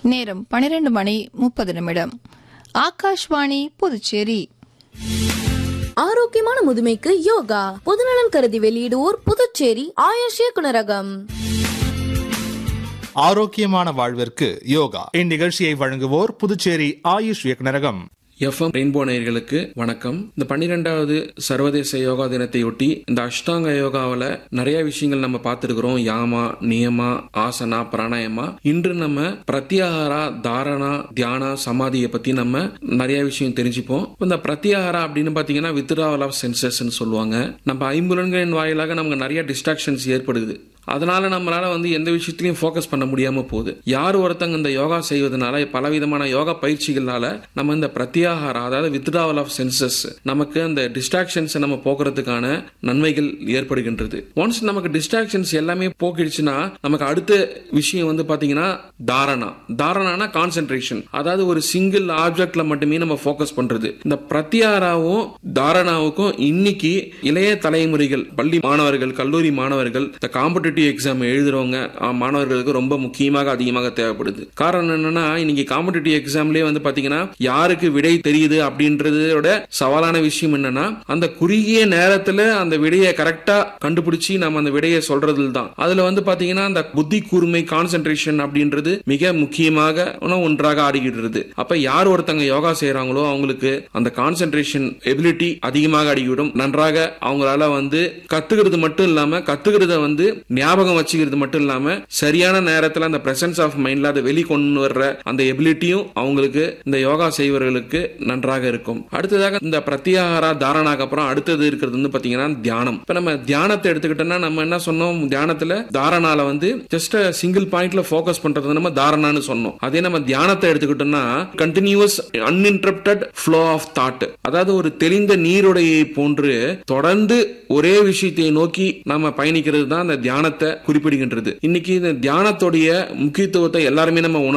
நேரம் பனிரெண்டு மணி முப்பது நிமிடம் ஆகாஷ்வாணி புதுச்சேரி ஆரோக்கியமான முதுமைக்கு யோகா பொதுநலன் கருதி வெளியிடுவோர் புதுச்சேரி ஆயுஷ் இயக்குனரகம் ஆரோக்கியமான வாழ்விற்கு யோகா இந்நிகழ்ச்சியை வழங்குவோர் புதுச்சேரி ஆயுஷ் இயக்குநரகம் எஃப்எம் ரெயின்போ நேயர்களுக்கு வணக்கம் இந்த பன்னிரெண்டாவது சர்வதேச யோகா தினத்தையொட்டி இந்த அஷ்டாங்க யோகாவில் நிறைய விஷயங்கள் நம்ம பார்த்துருக்கிறோம் யாமா நியமா ஆசனா பிராணாயமா இன்று நம்ம பிரத்யாகாரா தாரணா தியானா சமாதியை பத்தி நம்ம நிறைய விஷயம் தெரிஞ்சுப்போம் இந்த பிரத்யாகாரா அப்படின்னு பாத்தீங்கன்னா வித்ராவல் ஆஃப் சென்சஸ் சொல்லுவாங்க நம்ம ஐம்புலன்களின் வாயிலாக நமக்கு நிறைய டிஸ்ட்ராக்ஷன்ஸ் ஏற்படுது அதனால நம்மளால வந்து எந்த விஷயத்திலையும் ஃபோக்கஸ் பண்ண முடியாம போகுது யார் ஒருத்தங்க இந்த யோகா செய்வதனால பலவிதமான யோகா பயிற்சிகளால நம்ம இந்த பிரத்யாகாரா அதாவது வித்ராவல் ஆஃப் சென்சஸ் நமக்கு அந்த டிஸ்ட்ராக்ஷன்ஸை நம்ம போக்குறதுக்கான நன்மைகள் ஏற்படுகின்றது ஒன்ஸ் நமக்கு டிஸ்ட்ராக்ஷன்ஸ் எல்லாமே போக்கிடுச்சுன்னா நமக்கு அடுத்த விஷயம் வந்து பாத்தீங்கன்னா தாரணா தாரணானா கான்சென்ட்ரேஷன் அதாவது ஒரு சிங்கிள் ஆப்ஜெக்ட்ல மட்டுமே நம்ம ஃபோக்கஸ் பண்றது இந்த பிரத்யாராவும் தாரணாவுக்கும் இன்னைக்கு இளைய தலைமுறைகள் பள்ளி மாணவர்கள் கல்லூரி மாணவர்கள் இந்த காம்படிட்டிவ் எக்ஸாம் எழுதுறவங்க ஆ, மாணவர்களுக்கு ரொம்ப முக்கியமாக அதிகமாக தேவைப்படுது காரணம் என்னன்னா இன்னைக்கு காம்படிட்டிவ் எக்ஸாம்லயே வந்து பாத்தீங்கன்னா யாருக்கு விடை தெரியுது அப்படின்றதோட சவாலான விஷயம் என்னன்னா அந்த குறுகிய நேரத்துல அந்த விடையை கரெக்டா கண்டுபிடிச்சு நம்ம அந்த விடையை சொல்றதுல தான் அதுல வந்து பாத்தீங்கன்னா அந்த புத்தி கூர்மை கான்சென்ட்ரேஷன் அப்படின்றது மிக முக்கியமாக ஒன்றாக ஆடிக்கிட்டு அப்ப யார் ஒருத்தங்க யோகா செய்யறாங்களோ அவங்களுக்கு அந்த கான்சென்ட்ரேஷன் எபிலிட்டி அதிகமாக அடிக்கிடும் நன்றாக அவங்களால வந்து கத்துக்கிறது மட்டும் இல்லாம கத்துக்கிறத வந்து ஞாபகம் வச்சுக்கிறது மட்டும் இல்லாம சரியான நேரத்துல அந்த பிரசன்ஸ் ஆஃப் மைண்ட்ல அதை வெளி கொண்டு வர்ற அந்த எபிலிட்டியும் அவங்களுக்கு இந்த யோகா செய்வர்களுக்கு நன்றாக இருக்கும் அடுத்ததாக இந்த பிரத்யாகாரா தாரணாக்கு அப்புறம் அடுத்தது இருக்கிறது வந்து பாத்தீங்கன்னா தியானம் இப்ப நம்ம தியானத்தை எடுத்துக்கிட்டோம்னா நம்ம என்ன சொன்னோம் தியானத்துல தாரணால வந்து ஜஸ்ட் சிங்கிள் பாயிண்ட்ல ஃபோக்கஸ் பண்றது நம்ம தாரணான்னு சொன்னோம் அதே நம்ம தியானத்தை எடுத்துக்கிட்டோம்னா continuous uninterrupted flow of thought அதாவது ஒரு தெளிந்த நீருடையை போன்று தொடர்ந்து ஒரே விஷயத்தை நோக்கி நம்ம பயணிக்கிறது தான் அந்த தியானத்தை குறிப்பிடுகின்றது இன்னைக்கு இந்த தியானத்துடைய முக்கியத்துவத்தை எல்லாருமே நம்ம உணர்